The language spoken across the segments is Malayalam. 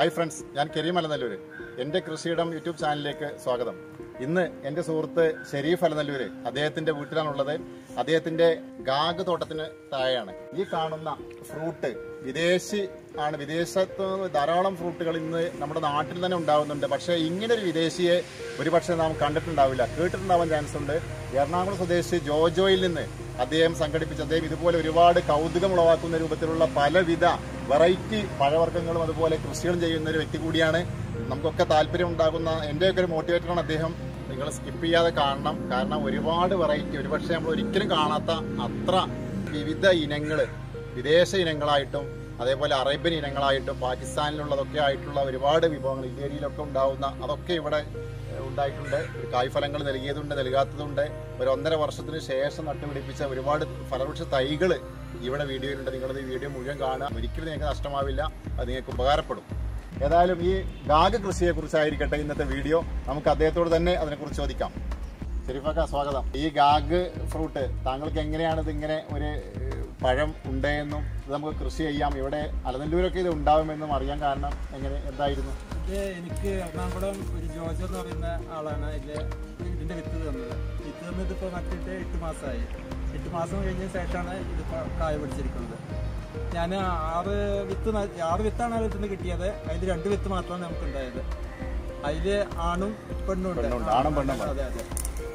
ഹായ് ഫ്രണ്ട്സ് ഞാൻ കരീം അലനല്ലൂര് എൻ്റെ കൃഷിയിടം യൂട്യൂബ് ചാനലിലേക്ക് സ്വാഗതം ഇന്ന് എൻ്റെ സുഹൃത്ത് ഷെരീഫ് അലനല്ലൂര് അദ്ദേഹത്തിന്റെ വീട്ടിലാണുള്ളത് അദ്ദേഹത്തിന്റെ ഗാഗ് തോട്ടത്തിന് താഴെയാണ് ഈ കാണുന്ന ഫ്രൂട്ട് വിദേശി ആണ് വിദേശത്ത് നിന്ന് ധാരാളം ഫ്രൂട്ടുകൾ ഇന്ന് നമ്മുടെ നാട്ടിൽ തന്നെ ഉണ്ടാവുന്നുണ്ട് പക്ഷേ ഇങ്ങനെ ഒരു വിദേശിയെ ഒരുപക്ഷെ നാം കണ്ടിട്ടുണ്ടാവില്ല കേട്ടിട്ടുണ്ടാവാൻ ചാൻസ് ഉണ്ട് എറണാകുളം സ്വദേശി ജോജോയിൽ നിന്ന് അദ്ദേഹം സംഘടിപ്പിച്ച അദ്ദേഹം ഇതുപോലെ ഒരുപാട് കൗതുകം ഉളവാക്കുന്ന രൂപത്തിലുള്ള പലവിധ വെറൈറ്റി പഴവർഗ്ഗങ്ങളും അതുപോലെ കൃഷികളും ചെയ്യുന്ന ഒരു വ്യക്തി കൂടിയാണ് നമുക്കൊക്കെ താല്പര്യം ഉണ്ടാകുന്ന എൻ്റെയൊക്കെ ഒരു മോട്ടിവേറ്ററാണ് അദ്ദേഹം നിങ്ങൾ സ്കിപ്പ് ചെയ്യാതെ കാണണം കാരണം ഒരുപാട് വെറൈറ്റി ഒരുപക്ഷെ നമ്മൾ ഒരിക്കലും കാണാത്ത അത്ര വിവിധ ഇനങ്ങൾ വിദേശ ഇനങ്ങളായിട്ടും അതേപോലെ അറേബ്യൻ ഇനങ്ങളായിട്ടും പാകിസ്ഥാനിലുള്ളതൊക്കെ ആയിട്ടുള്ള ഒരുപാട് വിഭവങ്ങൾ ഇന്ത്യയിലൊക്കെ ഉണ്ടാവുന്ന അതൊക്കെ ഇവിടെ ഏഹ്, ഉണ്ടായിട്ടുണ്ട് ഒരു കായ്ഫലങ്ങൾ നൽകിയതുണ്ട് നൽകാത്തതുണ്ട് ഒരു ഒന്നര വർഷത്തിന് ശേഷം നട്ടുപിടിപ്പിച്ച ഒരുപാട് ഫലവൃക്ഷ തൈകൾ ഇവിടെ വീഡിയോയിലുണ്ട് നിങ്ങളത് ഈ വീഡിയോ മുഴുവൻ കാണുക ഒരിക്കലും നിങ്ങൾക്ക് നഷ്ടമാവില്ല അത് നിങ്ങൾക്ക് ഉപകാരപ്പെടും ഏതായാലും ഈ ഗാഗ് കൃഷിയെ കുറിച്ചായിരിക്കട്ടെ ഇന്നത്തെ വീഡിയോ നമുക്ക് അദ്ദേഹത്തോട് തന്നെ അതിനെക്കുറിച്ച് ചോദിക്കാം ഷെരീഫക്ക സ്വാഗതം ഈ ഗാഗ് ഫ്രൂട്ട് താങ്കൾക്ക് എങ്ങനെയാണ് ഇതിങ്ങനെ ഒരു ഏഹ്, പഴം ഉണ്ടെന്നും ഇത് നമുക്ക് കൃഷി ചെയ്യാം ഇവിടെ അലനല്ലൂരൊക്കെ ഇത് ഉണ്ടാവുമെന്നും അറിയാൻ കാരണം എങ്ങനെ എന്തായിരുന്നു ഇത് എനിക്ക് എറണാകുളം ഒരു ജോജോ എന്ന് പറയുന്ന ആളാണ് ഇതിന്റെ ഇതിന്റെ വിത്ത് തന്നത് വിത്ത് തന്നത് ഇപ്പോൾ നട്ടിട്ട് എട്ട് മാസമായി എട്ട് മാസം കഴിഞ്ഞ ശേഷമാണ് ഇതിപ്പോൾ കായ പിടിച്ചിരിക്കുന്നത് ഞാൻ ആറ് വിത്ത് ന- ആറ് വിത്താണ് ആ വിത്ത് നിന്ന് കിട്ടിയത് അതിൽ രണ്ട് വിത്ത് മാത്രമാണ് നമുക്ക് ഉണ്ടായത് അതിൽ ആണും പെണ്ണും ഉണ്ട് പെണ്ണുണ്ട്. ആണും പെണ്ണും ഉണ്ട്. അതെ അതെ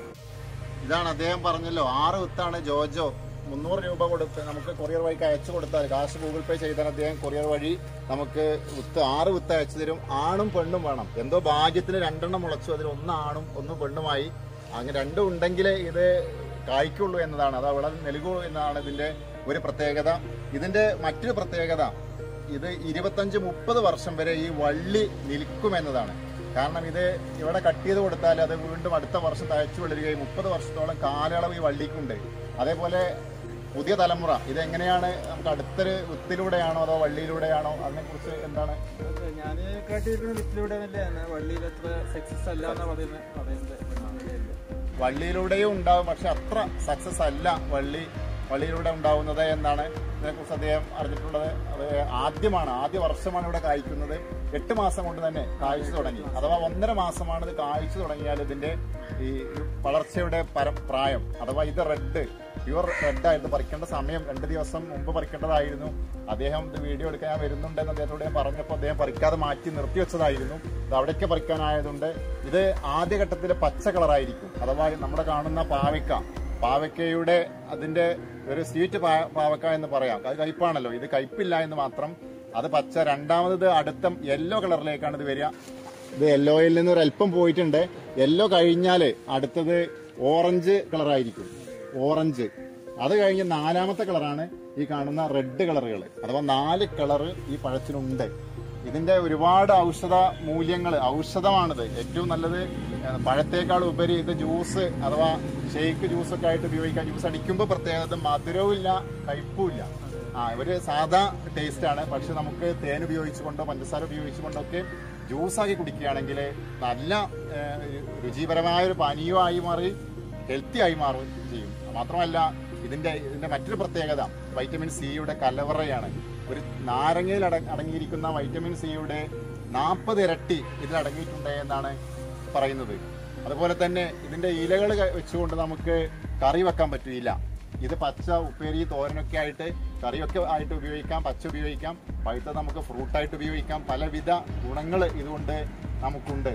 ഇതാണ് അദ്ദേഹം പറഞ്ഞല്ലോ ആറ് വിത്താണ് ജോജോ മുന്നൂറ് രൂപ കൊടുത്ത് നമുക്ക് കൊറിയർ വഴിക്ക് അയച്ചു കൊടുത്താൽ കാശ് ഗൂഗിൾ പേ ചെയ്താൽ അദ്ദേഹം കൊറിയർ വഴി നമുക്ക് വിത്ത് ആറ് വിത്ത് അയച്ചു തരും ആണും പെണ്ണും വേണം എന്തോ ഭാഗ്യത്തിന് രണ്ടെണ്ണം മുളച്ചു അതിൽ ഒന്ന് ആണും ഒന്ന് പെണ്ണുമായി അങ്ങനെ രണ്ടും ഉണ്ടെങ്കിലേ ഇത് കായ്ക്കുള്ളൂ എന്നതാണ് അത് അവിടെ നൽകൂ എന്നതാണ് ഇതിന്റെ ഒരു പ്രത്യേകത ഇതിന്റെ മറ്റൊരു പ്രത്യേകത ഇത് ഇരുപത്തഞ്ച് മുപ്പത് വർഷം വരെ ഈ വള്ളി നിൽക്കുമെന്നതാണ് കാരണം ഇത് ഇവിടെ കട്ട് ചെയ്ത് കൊടുത്താൽ അത് വീണ്ടും അടുത്ത വർഷം തഴച്ചു വളരുകയും മുപ്പത് വർഷത്തോളം കാലയളവ് ഈ വള്ളിക്കുണ്ട് അതേപോലെ പുതിയ തലമുറ ഇത് എങ്ങനെയാണ് നമുക്ക് അടുത്തൊരു വിത്തിലൂടെയാണോ അതോ വള്ളിയിലൂടെയാണോ അതിനെക്കുറിച്ച് എന്താണ് ഞാൻ കേട്ടിരിക്കുന്ന വിത്തിലൂടെ തന്നെയാണ് വള്ളിയിൽ അത്ര സക്സസ് അല്ല എന്നാണ് പറയുന്നത് പറയുന്നത് അങ്ങനെയല്ല. വള്ളിയിലൂടെയും ഉണ്ടാവും പക്ഷെ അത്ര സക്സസ് അല്ല വള്ളി വള്ളിയിലൂടെ ഉണ്ടാവുന്നത് എന്നാണ് ഇതിനെക്കുറിച്ച് അദ്ദേഹം അറിഞ്ഞിട്ടുള്ളത് അത് ആദ്യമാണ് ആദ്യ വർഷമാണ് ഇവിടെ കായ്ക്കുന്നത് എട്ട് മാസം കൊണ്ട് തന്നെ കായ്ച്ചു തുടങ്ങി അഥവാ ഒന്നര മാസമാണ് ഇത് കായ്ച്ചു തുടങ്ങിയാൽ ഇതിന്റെ ഈ വളർച്ചയുടെ പര പ്രായം അഥവാ ഇത് റെഡ് പ്യുവർ റെഡ് ആയിട്ട് പറിക്കേണ്ട സമയം രണ്ട് ദിവസം മുമ്പ് പറിക്കേണ്ടതായിരുന്നു അദ്ദേഹം ഇത് വീഡിയോ എടുക്കാൻ ഞാൻ വരുന്നുണ്ടെന്ന് അദ്ദേഹത്തോട് ഞാൻ പറഞ്ഞപ്പോൾ അദ്ദേഹം പറിക്കാതെ മാറ്റി നിർത്തിവെച്ചതായിരുന്നു ഇത് അവിടേക്ക് പറിക്കാനായതുകൊണ്ട് ഇത് ആദ്യഘട്ടത്തിലെ പച്ച കളറായിരിക്കും അഥവാ നമ്മുടെ കാണുന്ന പാവയ്ക്ക പാവയ്ക്കയുടെ അതിന്റെ ഒരു സ്വീറ്റ് പാ- പാവക്ക എന്ന് പറയാം അത് കയ്പാണല്ലോ ഇത് കയ്പില്ല എന്ന് മാത്രം അത് പച്ച രണ്ടാമത് അടുത്ത യെല്ലോ കളറിലേക്കാണ് ഇത് വരിക ഇത് യെല്ലോയിൽ നിന്ന് ഒരു അല്പം പോയിട്ടുണ്ട് യെല്ലോ കഴിഞ്ഞാൽ അടുത്തത് ഓറഞ്ച് കളറായിരിക്കും ഓറഞ്ച് അത് കഴിഞ്ഞ് നാലാമത്തെ കളറാണ് ഈ കാണുന്ന റെഡ് കളറുകൾ അഥവാ നാല് കളറ് ഈ പഴത്തിനുണ്ട് ഇതിന്റെ ഒരുപാട് ഔഷധ മൂല്യങ്ങൾ ഔഷധമാണിത് ഏറ്റവും നല്ലത് ഏഹ്, പഴത്തേക്കാൾ ഉപരി ഇത് ജ്യൂസ് അഥവാ ഷേക്ക് ജ്യൂസ് ഒക്കെ ആയിട്ട് ഉപയോഗിക്കാം ജ്യൂസ് അടിക്കുമ്പോൾ പ്രത്യേകത മധുരവും ഇല്ല കയ്പും ഇല്ല ആ ഒരു സാധാ ടേസ്റ്റ് ആണ് പക്ഷെ നമുക്ക് തേൻ ഉപയോഗിച്ചുകൊണ്ടോ പഞ്ചസാര ഉപയോഗിച്ചുകൊണ്ടോ ഒക്കെ ജ്യൂസാക്കി കുടിക്കുകയാണെങ്കിൽ നല്ല ഏഹ്, രുചിപരമായ ഒരു പാനീയമായി മാറി ഹെൽത്തി ആയി മാറുകയും ചെയ്യും മാത്രമല്ല ഇതിന്റെ ഇതിന്റെ മറ്റൊരു പ്രത്യേകത വൈറ്റമിൻ സിയുടെ കലവറയാണ് ഒരു നാരങ്ങയിൽ അട അടങ്ങിയിരിക്കുന്ന വൈറ്റമിൻ സിയുടെ നാൽപ്പത് ഇരട്ടി ഇതിൽ അടങ്ങിയിട്ടുണ്ട് എന്നാണ് പറയുന്നത് അതുപോലെ തന്നെ ഇതിന്റെ ഇലകൾ വെച്ചുകൊണ്ട് നമുക്ക് കറി വെക്കാൻ പറ്റില്ല ഇത് പച്ച ഉപ്പേരി തോരനൊക്കെ ആയിട്ട് കറിയൊക്കെ ആയിട്ട് ഉപയോഗിക്കാം പച്ച ഉപയോഗിക്കാം പഴുത്ത നമുക്ക് ഫ്രൂട്ടായിട്ട് ഉപയോഗിക്കാം പലവിധ ഗുണങ്ങൾ ഇതുകൊണ്ട് നമുക്കുണ്ട്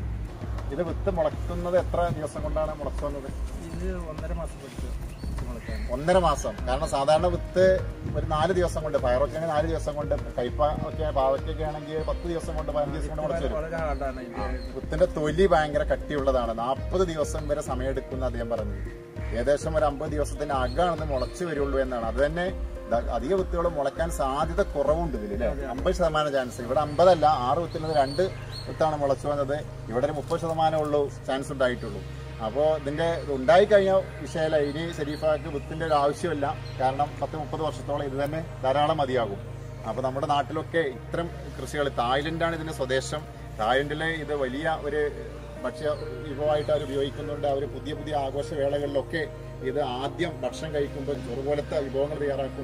ഇത് വിത്ത് മുളക്കുന്നത് എത്ര ദിവസം കൊണ്ടാണ് മുളച്ചു വന്നത് ഇത് ഒന്നര മാസം പിടിച്ചു മുളക്കാൻ ഒന്നര മാസം കാരണം സാധാരണ വിത്ത് ഒരു നാല് ദിവസം കൊണ്ട് പയറൊക്കെ ആണെങ്കിൽ നാല് ദിവസം കൊണ്ട് കയ്പ ഒക്കെ പാവയ്ക്കൊക്കെ ആണെങ്കിൽ പത്ത് ദിവസം കൊണ്ട് പതിനഞ്ച് ദിവസം കൊണ്ട് മുളച്ചു വരും വളരെ ഹാർഡാണ് ഇത് വിത്തിന്റെ തൊലി ഭയങ്കര കട്ടിയുള്ളതാണ് നാൽപ്പത് ദിവസം വരെ സമയമെടുക്കുന്ന അദ്ദേഹം പറഞ്ഞു ഏകദേശം ഒരു അമ്പത് ദിവസത്തിന് അകമാണെന്ന് മുളച്ചു വരുള്ളൂ എന്നാണ് അത് തന്നെ ദ- അധിക വിത്തുകൾ മുളയ്ക്കാൻ സാധ്യത കുറവുണ്ട് ഇതിൽ അല്ലേ അമ്പത് ശതമാനം ചാൻസ് ഇവിടെ അമ്പതല്ല ആറ് വിത്തിൽ നിന്ന് രണ്ട് വിത്താണ് മുളച്ചു വന്നത് ഇവിടെ ഒരു മുപ്പത് ശതമാനം ഉള്ളൂ ചാൻസ് ഉണ്ടായിട്ടുള്ളൂ അപ്പോൾ ഇതിന്റെ ഉണ്ടായി കഴിഞ്ഞ വിഷയമല്ല ഇനി ഷെരീഫാക്ക് വിത്തിന്റെ ഒരു ആവശ്യമില്ല കാരണം പത്ത് മുപ്പത് വർഷത്തോളം ഇത് തന്നെ ധാരാളം മതിയാകും അപ്പൊ നമ്മുടെ നാട്ടിലൊക്കെ ഇത്തരം കൃഷികൾ തായ്ലൻഡാണ് ഇതിന്റെ സ്വദേശം തായ്ലൻഡിലെ ഇത് വലിയ ഒരു ഭക്ഷ്യ വിഭവമായിട്ട് അവർ ഉപയോഗിക്കുന്നുണ്ട് അവർ പുതിയ പുതിയ ആഘോഷവേളകളിലൊക്കെ ഇത് ആദ്യം ഭക്ഷണം കഴിക്കുമ്പോൾ ചെറുപോലത്തെ വിഭവങ്ങൾ തയ്യാറാക്കുമ്പോൾ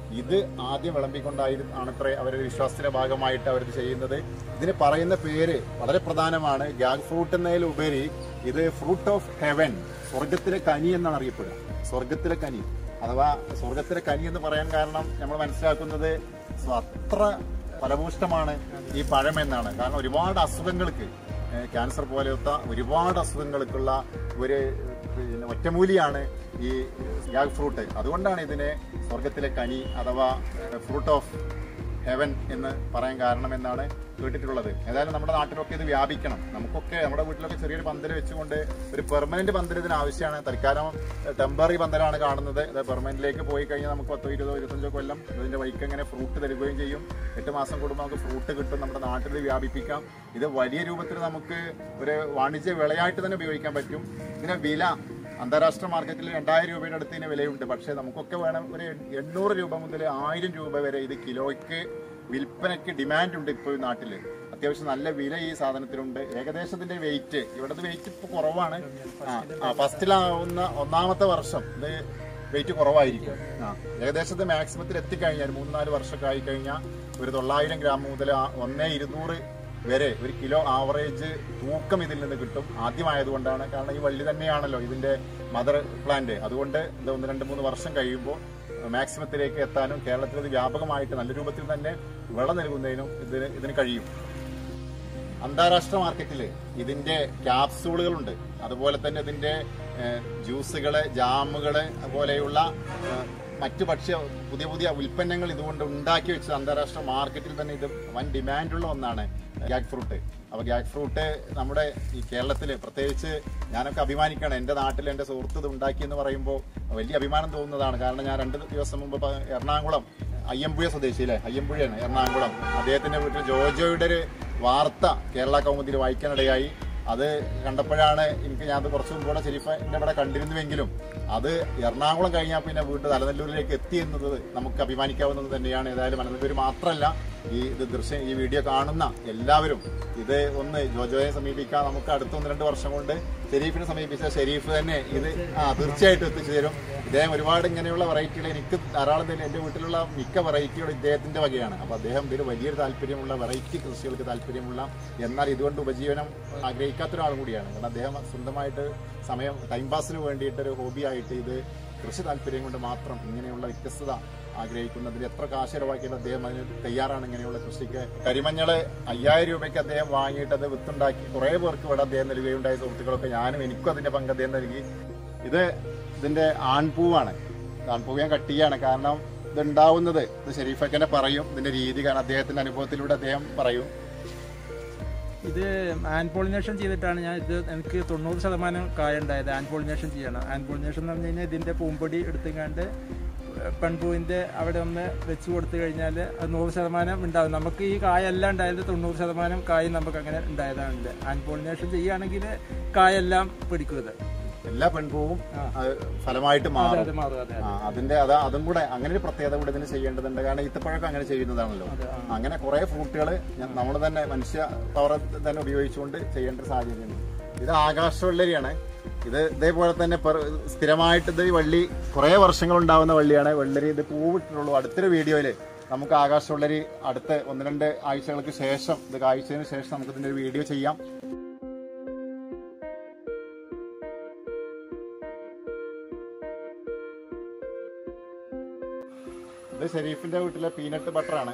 ഇത് ആദ്യം വിളമ്പിക്കൊണ്ടായിരുന്നു ആണത്രേ അവരുടെ വിശ്വാസത്തിന്റെ ഭാഗമായിട്ട് അവരിത് ചെയ്യുന്നത് ഇതിന് പറയുന്ന പേര് വളരെ പ്രധാനമാണ് ഗാഗ് ഫ്രൂട്ട് എന്നതിലുപരി ഇത് ഫ്രൂട്ട് ഓഫ് ഹെവൻ സ്വർഗത്തിലെ കനി എന്നാണ് അറിയപ്പെടുക സ്വർഗത്തിലെ കനി അഥവാ സ്വർഗത്തിലെ കനി എന്ന് പറയാൻ കാരണം നമ്മൾ മനസ്സിലാക്കുന്നത് സ്വ- അത്ര ഫലഭൂഷ്ടമാണ് ഈ പഴം എന്നാണ് കാരണം ഒരുപാട് അസുഖങ്ങൾക്ക് ഏഹ് ക്യാൻസർ പോലത്തെ ഒരുപാട് അസുഖങ്ങൾക്കുള്ള ഒരു പിന്നെ ഒറ്റമൂലിയാണ് ഈ ഗാഗ് ഫ്രൂട്ട് അതുകൊണ്ടാണ് ഇതിനെ സ്വർഗത്തിലെ കനി അഥവാ ഫ്രൂട്ട് ഓഫ് ഹെവൻ എന്ന് പറയാൻ കാരണമെന്നാണ് കേട്ടിട്ടുള്ളത് ഏതായാലും നമ്മുടെ നാട്ടിലൊക്കെ ഇത് വ്യാപിക്കണം നമുക്കൊക്കെ നമ്മുടെ വീട്ടിലൊക്കെ ചെറിയൊരു പന്തൽ വെച്ചുകൊണ്ട് ഒരു പെർമനന്റ് പന്തൽ ഇതിന് ആവശ്യമാണ് തൽക്കാലം ടെമ്പററി പന്തലാണ് കാണുന്നത് ഇത് പെർമനന്റിലേക്ക് പോയി കഴിഞ്ഞാൽ നമുക്ക് പത്തോ ഇരുപതോ ഇരുപത്തഞ്ചോ കൊല്ലം ഇതിന്റെ വഴിക്ക് ഇങ്ങനെ ഫ്രൂട്ട് തരികയും ചെയ്യും എട്ട് മാസം കൂടുമ്പോൾ നമുക്ക് ഫ്രൂട്ട് കിട്ടും നമ്മുടെ നാട്ടിൽ ഇത് വ്യാപിപ്പിക്കാം ഇത് വലിയ രൂപത്തിൽ നമുക്ക് ഒരു വാണിജ്യ വിളയായിട്ട് തന്നെ ഉപയോഗിക്കാൻ പറ്റും ഇതിന്റെ വില അന്താരാഷ്ട്ര മാർക്കറ്റിൽ രണ്ടായിരം രൂപയുടെ അടുത്ത് ഇതിന് വിലയുണ്ട് പക്ഷേ നമുക്കൊക്കെ വേണം ഒരു എണ്ണൂറ് രൂപ മുതൽ ആയിരം രൂപ വരെ ഇത് കിലോയ്ക്ക് വിൽപ്പനയ്ക്ക് ഡിമാൻഡ് ഉണ്ട് ഇപ്പോൾ ഈ നാട്ടിൽ അത്യാവശ്യം നല്ല വില ഈ സാധനത്തിനുണ്ട് ഏകദേശം ഇതിന്റെ വെയിറ്റ് ഇവിടുത്തെ വെയിറ്റ് ഇപ്പോൾ കുറവാണ് ആ ഫസ്റ്റിലാവുന്ന ഒന്നാമത്തെ വർഷം ഇത് വെയിറ്റ് കുറവായിരിക്കും ആ ഏകദേശത്തെ മാക്സിമത്തിൽ എത്തിക്കഴിഞ്ഞാൽ മൂന്ന് നാല് വർഷമൊക്കെ ആയി കഴിഞ്ഞാൽ ഒരു തൊള്ളായിരം ഗ്രാം മുതൽ ആ ഒന്നേ ഇരുന്നൂറ് വരെ ഒരു കിലോ ആവറേജ് തൂക്കം ഇതിൽ നിന്ന് കിട്ടും ആദ്യമായതുകൊണ്ടാണ് കാരണം ഈ വള്ളി തന്നെയാണല്ലോ ഇതിന്റെ മദർ പ്ലാന്റ് അതുകൊണ്ട് ഇത് ഒന്ന് രണ്ട് മൂന്ന് വർഷം കഴിയുമ്പോൾ മാക്സിമത്തിലേക്ക് എത്താനും കേരളത്തിൽ ഇത് വ്യാപകമായിട്ട് നല്ല രൂപത്തിൽ തന്നെ വിള നൽകുന്നതിനും ഇതിന് ഇതിന് കഴിയും അന്താരാഷ്ട്ര മാർക്കറ്റിൽ ഇതിന്റെ ക്യാപ്സൂളുകളുണ്ട് അതുപോലെ തന്നെ ഇതിന്റെ ഏഹ്, ജ്യൂസുകള് ജാമുകള് അതുപോലെയുള്ള ഏഹ്, മറ്റു ഭക്ഷ്യ പുതിയ പുതിയ ഉൽപ്പന്നങ്ങൾ ഇതുകൊണ്ട് ഉണ്ടാക്കി വെച്ചത് അന്താരാഷ്ട്ര മാർക്കറ്റിൽ തന്നെ ഇത് വൻ ഡിമാൻഡുള്ള ഒന്നാണ് ഗ്യാഗ് ഫ്രൂട്ട് അപ്പൊ ഗ്യാഗ് ഫ്രൂട്ട് നമ്മുടെ ഈ കേരളത്തിൽ പ്രത്യേകിച്ച് ഞാനൊക്കെ അഭിമാനിക്കണം എൻ്റെ നാട്ടിൽ എൻ്റെ സുഹൃത്ത് ഇത് ഉണ്ടാക്കി എന്ന് പറയുമ്പോൾ വലിയ അഭിമാനം തോന്നുന്നതാണ് കാരണം ഞാൻ രണ്ട് ദിവസം മുമ്പ് പ- എറണാകുളം അയ്യമ്പുഴ സ്വദേശി അല്ലേ അയ്യമ്പുഴയാണ് എറണാകുളം അദ്ദേഹത്തിന്റെ വീട്ടിൽ ജോജോയുടെ ഒരു വാർത്ത കേരള കൗമുദിയിൽ വായിക്കാനിടയായി അത് കണ്ടപ്പോഴാണ് എനിക്ക് ഞാൻ അത് കുറച്ച് മുമ്പ് കൂടെ ഷെരീഫിന്റെ ഇവിടെ കണ്ടിരുന്നുവെങ്കിലും അത് എറണാകുളം കഴിഞ്ഞാൽ പിന്നെ വീണ്ടും തലനെല്ലൂരിലേക്ക് എത്തി എന്നത് നമുക്ക് അഭിമാനിക്കാവുന്നത് തന്നെയാണ് ഏതായാലും അനന്തപുരി മാത്രമല്ല ഈ ഇത് ദൃശ്യം ഈ വീഡിയോ കാണുന്ന എല്ലാവരും ഇത് ഒന്ന് ജോജോയെ സമീപിക്കാം നമുക്ക് അടുത്ത ഒന്ന് രണ്ട് വർഷം കൊണ്ട് ഷെരീഫിനെ സമീപിച്ച ഷെരീഫ് തന്നെ ഇത് ആ തീർച്ചയായിട്ടും എത്തിച്ചു തരും ഇദ്ദേഹം ഒരുപാട് ഇങ്ങനെയുള്ള വെറൈറ്റികൾ എനിക്ക് ധാരാളം തന്നെ എൻ്റെ വീട്ടിലുള്ള മിക്ക വെറൈറ്റികളും ഇദ്ദേഹത്തിന്റെ വകയാണ് അപ്പൊ അദ്ദേഹം ഇതിൽ വലിയൊരു താല്പര്യമുള്ള വെറൈറ്റി കൃഷികൾക്ക് താല്പര്യമുള്ള എന്നാൽ ഇതുകൊണ്ട് ഉപജീവനം ആഗ്രഹിക്കാത്ത ഒരാളും കൂടിയാണ് കാരണം അദ്ദേഹം സ്വന്തമായിട്ട് സമയം ടൈം പാസിന് വേണ്ടിയിട്ട് ഒരു ഹോബിയായിട്ട് ഇത് കൃഷി താല്പര്യം കൊണ്ട് മാത്രം ഇങ്ങനെയുള്ള വ്യത്യസ്തത ആഗ്രഹിക്കുന്നതിൽ എത്ര കാശ് ചെലവാക്കിയാലും അദ്ദേഹം അതിന് തയ്യാറാണ് ഇങ്ങനെയുള്ള കൃഷിക്ക് കരിമഞ്ഞള് അയ്യായിരം രൂപയ്ക്ക് അദ്ദേഹം വാങ്ങിയിട്ട് അത് വിത്തുണ്ടാക്കി കുറെ പേർക്ക് ഇവിടെ അദ്ദേഹം നൽകുകയുണ്ടായ സുഹൃത്തുക്കളൊക്കെ ഞാനും എനിക്കും അതിന്റെ പങ്ക് അദ്ദേഹം നൽകി ഇത് ഇതിന്റെ ആൺപൂവാണ് ആൺപൂവ് ഞാൻ കട്ട് ചെയ്യാണ് കാരണം ഇത് ഉണ്ടാവുന്നത് ഇത് ഷെരീഫക്കനെ പറയും ഇതിന്റെ രീതി കാരണം അദ്ദേഹത്തിന്റെ അനുഭവത്തിലൂടെ അദ്ദേഹം പറയും ഇത് ആൻ പോളിനേഷൻ ചെയ്തിട്ടാണ് ഞാൻ ഇത് എനിക്ക് തൊണ്ണൂറ് ശതമാനം കായ ഉണ്ടായത് ആൻ പോളിനേഷൻ ചെയ്യണം ആൻ പോളിനേഷൻ എന്ന് പറഞ്ഞു കഴിഞ്ഞാൽ ഇതിന്റെ പൂമ്പൊടി എടുത്തുകൊണ്ട് പെൺപൂവിന്റെ അവിടെ ഒന്ന് വെച്ച് കൊടുത്തു കഴിഞ്ഞാൽ അത് നൂറ് ശതമാനം ഉണ്ടാവും നമുക്ക് ഈ കായെല്ലാം ഉണ്ടായത് തൊണ്ണൂറ് ശതമാനം കായ് നമുക്ക് അങ്ങനെ ഉണ്ടായതാണ് ആൻ പോളിനേഷൻ ചെയ്യുകയാണെങ്കിൽ കായെല്ലാം പിടിക്കും ഇത് എല്ലാ പെൺപൂവും ആ. അത് ഫലമായിട്ട് അതെ മാറും അതെ മാറും അതെ ആ, അതിന്റെ അത് അതും കൂടെ അങ്ങനെ ഒരു പ്രത്യേകത കൂടെ ഇതിന് ചെയ്യേണ്ടതുണ്ട് കാരണം ഈത്തപ്പഴമൊക്കെ അങ്ങനെ ചെയ്യുന്നതാണല്ലോ അതെ, ആ. അങ്ങനെ കുറെ ഫ്രൂട്ടുകൾ നമ്മൾ തന്നെ മനുഷ്യ പവർ തന്നെ ഉപയോഗിച്ചുകൊണ്ട് ചെയ്യേണ്ട ഒരു സാഹചര്യമുണ്ട് ഇത് ആകാശവെള്ളരിയാണ് ഇത് ഇതേപോലെ തന്നെ പെർ- സ്ഥിരമായിട്ട് ഇത് ഈ വള്ളി കുറെ വർഷങ്ങൾ ഉണ്ടാവുന്ന വള്ളിയാണ് വെള്ളരി ഇത് പൂവിട്ടുള്ളൂ അടുത്തൊരു വീഡിയോയില് നമുക്ക് ആകാശവെള്ളരി അടുത്ത ഒന്ന് രണ്ട് ആഴ്ചകൾക്ക് ശേഷം ഇത് കാഴ്ചതിന് ശേഷം നമുക്ക് ഇതിന്റെ ഒരു വീഡിയോ ചെയ്യാം ഇത് ഷെരീഫിന്റെ വീട്ടിലെ പീനട്ട് ബട്ടറാണ്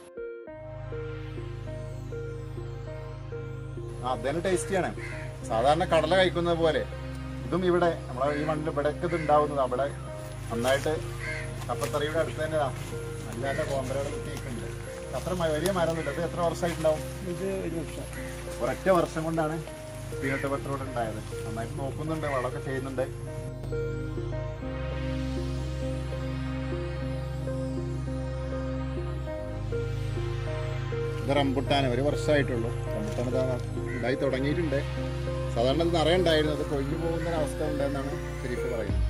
ആ അതിന് ടേസ്റ്റിയാണ് സാധാരണ കടല കഴിക്കുന്നത് പോലെ ഇതും ഇവിടെ നമ്മളെ ഈ മണ്ണിൽ ഇവിടെയൊക്കെ ഇത് ഉണ്ടാവുന്നത് അവിടെ നന്നായിട്ട് കപ്പത്തറിയുടെ അടുത്ത് തന്നെ ഇതാ നല്ല നല്ല കോമ്പരകൾ കിട്ടിയിട്ടുണ്ട് അത്ര മ- വലിയ മരമൊന്നുമില്ല ഇത് എത്ര വർഷമായിട്ടുണ്ടാവും ഇത് ഒരു നിമിഷം ഒരൊറ്റ വർഷം കൊണ്ടാണ് പീനട്ട് ബട്ടർ ഇവിടെ ഉണ്ടായത് നന്നായിട്ട് നോക്കുന്നുണ്ട് വളമൊക്കെ ചെയ്യുന്നുണ്ട് ഇത് റംബുട്ടാൻ ഒരു വർഷമായിട്ടുള്ളൂ റംബുട്ടാൻ ഇതാ ഇതായി തുടങ്ങിയിട്ടുണ്ട് സാധാരണ ഇത് നിറയുണ്ടായിരുന്നു അത് കൊഴിഞ്ഞു പോകുന്ന ഒരു അവസ്ഥ ഉണ്ടെന്നാണ് ഷെരീഫ് പറയുന്നത്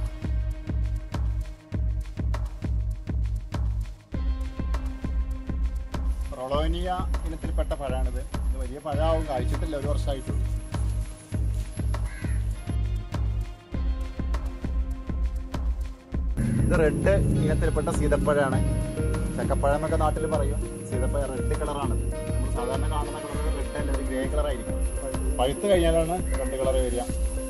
റൊളോനിയ ഇനത്തിൽപ്പെട്ട പഴമാണിത് ഇത് വലിയ പഴമാവും കഴിച്ചിട്ടില്ല ഒരു വർഷമായിട്ടുള്ളൂ ഇത് റെഡ് ഇനത്തിൽപ്പെട്ട സീതപ്പഴമാണ് ചക്കപ്പഴം എന്നൊക്കെ നാട്ടിൽ പറയും സീതപ്പഴം റെഡ് കളറാണ് നമ്മൾ സാധാരണ കാണുന്ന കളർ റെഡ് അല്ല ഒരു ഗ്രേ കളർ ആയിരിക്കും പഴുത്ത് കഴിഞ്ഞാലാണ് റെഡ് കളർ വരിക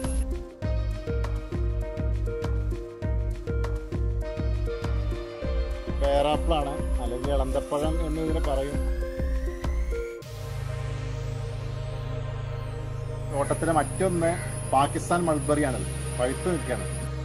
പേറാപ്പിളാണ് അല്ലെങ്കിൽ ഇളന്തപ്പഴം എന്ന് ഇതിന് പറയും തോട്ടത്തിലെ മറ്റൊന്ന് പാകിസ്ഥാൻ മൾബറിയാണത് പഴുത്ത് നിൽക്കുകയാണ്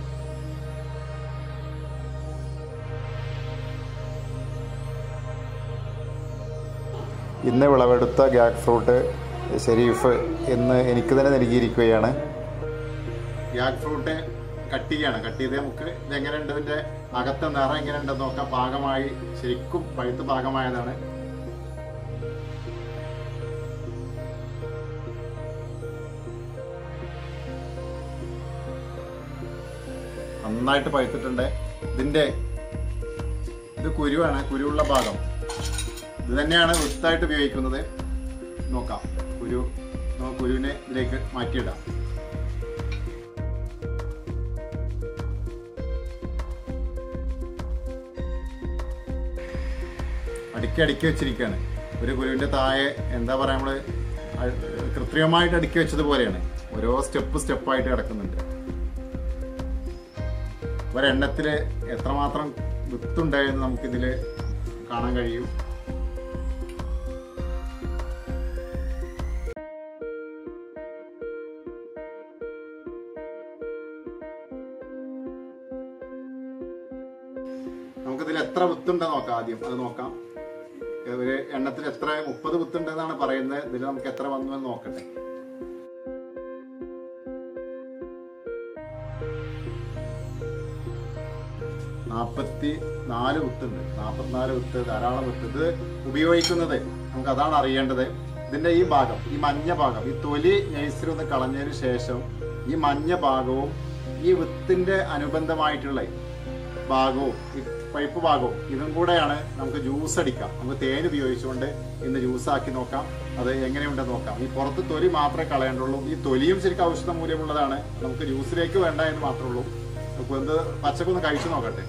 ഇന്ന് വിളവെടുത്ത ഗ്യാക് ഫ്രൂട്ട് ഷെരീഫ് എന്ന് എനിക്ക് തന്നെ നൽകിയിരിക്കുകയാണ് ഗ്യാക് ഫ്രൂട്ട് കട്ട് ചെയ്യാണ് കട്ട് ചെയ്ത് നമുക്ക് ഇതെങ്ങനെയുണ്ട് ഇതിന്റെ അകത്തെ നിറം എങ്ങനെയുണ്ടെന്ന് നോക്കാം പാകമായി ശരിക്കും പഴുത്ത് പാകമായതാണ് നന്നായിട്ട് പഴുത്തിട്ടുണ്ട് ഇതിന്റെ ഇത് കുരുവാണ് കുരുവുള്ള ഭാഗം ഇത് തന്നെയാണ് വൃത്തായിട്ട് ഉപയോഗിക്കുന്നത് നോക്കാം കുരു നമുക്ക് കുരുവിനെ ഇതിലേക്ക് മാറ്റിയിടാം അടുക്കി അടുക്കി വെച്ചിരിക്കുകയാണ് ഒരു കുരുവിന്റെ താഴെ എന്താ പറയാ നമ്മള് അ- കൃത്രിമമായിട്ട് അടുക്കി വെച്ചതുപോലെയാണ് ഓരോ സ്റ്റെപ്പ് സ്റ്റെപ്പായിട്ട് കിടക്കുന്നുണ്ട് ഒരെണ്ണത്തില് എത്രമാത്രം വിത്തുണ്ടായെന്ന് നമുക്കിതിൽ കാണാൻ കഴിയും നമുക്കിതിൽ എത്ര വിത്തുണ്ടെന്ന് നോക്കാം ആദ്യം അത് നോക്കാം ഒരു എണ്ണത്തിൽ എത്ര മുപ്പത് വിത്തുണ്ടെന്നാണ് പറയുന്നത് ഇതിൽ നമുക്ക് എത്ര വന്നു എന്ന് നോക്കട്ടെ നാൽപ്പത്തി നാല് വിത്തുണ്ട് നാൽപ്പത്തിനാല് വിത്ത് ധാരാളം വിത്ത് ഇത് ഉപയോഗിക്കുന്നത് നമുക്ക് അതാണ് അറിയേണ്ടത് ഇതിന്റെ ഈ ഭാഗം ഈ മഞ്ഞ ഭാഗം ഈ തൊലി നഴ്സറി ഒന്ന് കളഞ്ഞതിന് ശേഷം ഈ മഞ്ഞ ഭാഗവും ഈ വിത്തിന്റെ അനുബന്ധമായിട്ടുള്ള ഭാഗവും ഈ പൈപ്പ് ഭാഗവും ഇതും കൂടെയാണ് നമുക്ക് ജ്യൂസ് അടിക്കാം നമുക്ക് തേൻ ഉപയോഗിച്ചുകൊണ്ട് ഇന്ന് ജ്യൂസ് ആക്കി നോക്കാം അത് എങ്ങനെയുണ്ടെന്ന് നോക്കാം ഈ പുറത്ത് തൊലി മാത്രമേ കളയേണ്ടുള്ളൂ ഈ തൊലിയും ശരിക്കും ഔഷധ മൂല്യമുള്ളതാണ് നമുക്ക് ജ്യൂസിലേക്ക് വേണ്ട എന്ന് മാത്രമേ ഉള്ളൂ നമുക്ക് എന്ത് പച്ചക്കൊന്ന് കഴിച്ചു നോക്കട്ടെ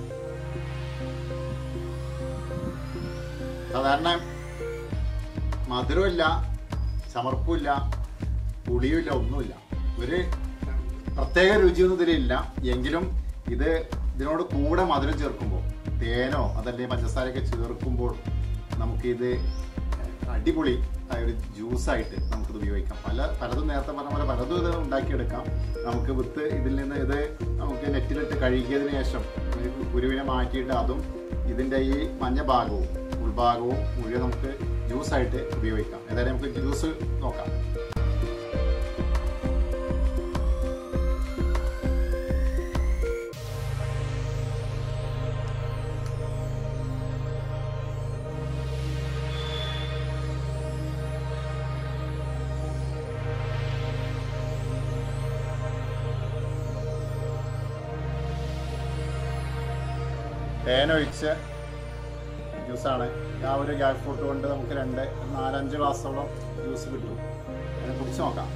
സാധാരണ മധുരമില്ല ചമർപ്പുമില്ല പുളിയുമില്ല ഒന്നുമില്ല ഒരു പ്രത്യേക രുചിയൊന്നും ഇതിലില്ല എങ്കിലും ഇത് ഇതിനോട് കൂടെ മധുരം ചേർക്കുമ്പോൾ തേനോ അതല്ലെങ്കിൽ പഞ്ചസാരയൊക്കെ ചേർക്കുമ്പോൾ നമുക്കിത് അടിപൊളി ആയ ഒരു ജ്യൂസായിട്ട് നമുക്കിത് ഉപയോഗിക്കാം പല പലതും നേരത്തെ പറഞ്ഞ പോലെ പലതും ഇത് ഉണ്ടാക്കിയെടുക്കാം നമുക്ക് വിത്ത് ഇതിൽ നിന്ന് ഇത് നമുക്ക് നെറ്റിലിട്ട് കഴുകിയതിന് ശേഷം ഈ കുരുവിനെ മാറ്റിയിട്ട് അതും ഇതിൻ്റെ ഈ മഞ്ഞ ഭാഗവും ഉൾഭാഗവും മുഴുവൻ നമുക്ക് ജ്യൂസായിട്ട് ഉപയോഗിക്കാം ഏതായാലും നമുക്ക് ജ്യൂസ് നോക്കാം തേനൊഴിച്ച ജ്യൂസാണ് ആ ഒരു ഗ്യാസ് ഫ്രൂട്ട് കൊണ്ട് നമുക്ക് രണ്ട് നാലഞ്ച് ഗ്ലാസോളം ജ്യൂസ് കിട്ടും അതിനെ കുടിച്ച് നോക്കാം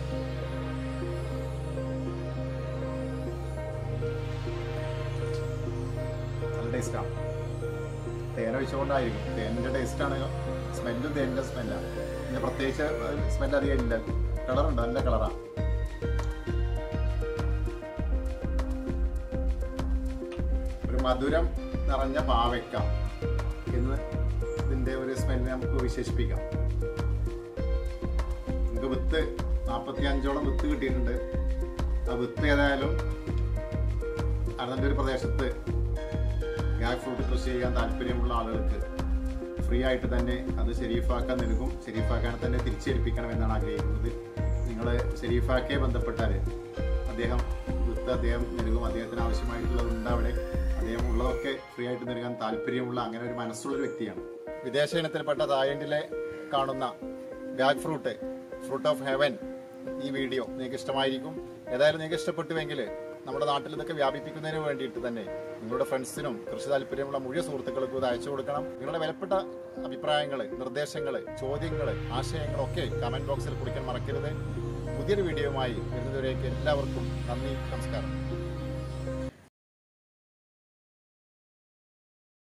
നല്ല ടേസ്റ്റാണ് തേൻ ഒഴിച്ചുകൊണ്ടായിരിക്കും തേനിൻ്റെ ടേസ്റ്റാണ് സ്മെല്ലും തേനിൻ്റെ സ്മെല്ലാണ് പിന്നെ പ്രത്യേകിച്ച് സ്മെല്ല് അധികം ഇല്ല കളറുണ്ട് നല്ല കളറാണ് ഒരു മധുരം നിറഞ്ഞ പാവയ്ക്ക എന്ന് ഇതിന്റെ ഒരു സ്മെല്ല് നമുക്ക് വിശേഷിപ്പിക്കാം നമുക്ക് വിത്ത് നാൽപ്പത്തി അഞ്ചോളം വിത്ത് കിട്ടിയിട്ടുണ്ട് ആ വിത്ത് ഏതായാലും അതിൻ്റെ ഒരു പ്രദേശത്ത് ഗ്യാക് ഫ്രൂട്ട് കൃഷി ചെയ്യാൻ താല്പര്യമുള്ള ആളുകൾക്ക് ഫ്രീ ആയിട്ട് തന്നെ അത് ഷെരീഫാക്കാൻ നൽകും ഷെരീഫാക്കാൻ തന്നെ തിരിച്ചേൽപ്പിക്കണം എന്നാണ് ആഗ്രഹിക്കുന്നത് നിങ്ങൾ ഷെരീഫാക്കെ ബന്ധപ്പെട്ടാൽ അദ്ദേഹം വിത്ത് അദ്ദേഹം നൽകും അദ്ദേഹത്തിന് ആവശ്യമായിട്ടുള്ളതുണ്ട് അവിടെ അദ്ദേഹം ഉള്ളതൊക്കെ ഫ്രീ ആയിട്ട് നൽകാൻ താല്പര്യമുള്ള അങ്ങനെ ഒരു മനസ്സുള്ള ഒരു വ്യക്തിയാണ് വിദേശ ഇനത്തിൽപ്പെട്ട തായ്ലൻഡിലെ കാണുന്ന gac fruit fruit of heaven ഈ വീഡിയോ നിങ്ങൾക്ക് ഇഷ്ടമായിരിക്കും ഏതായാലും നിങ്ങൾക്ക് ഇഷ്ടപ്പെട്ടുവെങ്കിൽ നമ്മുടെ നാട്ടിൽ ഇതൊക്കെ വ്യാപിപ്പിക്കുന്നതിന് വേണ്ടിയിട്ട് തന്നെ നിങ്ങളുടെ ഫ്രണ്ട്സിനും കൃഷി താല്പര്യമുള്ള മുഴുവൻ സുഹൃത്തുക്കൾക്കും ഇത് അയച്ചു കൊടുക്കണം നിങ്ങളുടെ വിലപ്പെട്ട അഭിപ്രായങ്ങൾ നിർദ്ദേശങ്ങൾ ചോദ്യങ്ങൾ ആശയങ്ങളൊക്കെ കമന്റ് ബോക്സിൽ കുറിക്കാൻ മറക്കരുത് പുതിയൊരു വീഡിയോയുമായി വരുന്നതുവരേക്ക് എല്ലാവർക്കും നന്ദി നമസ്കാരം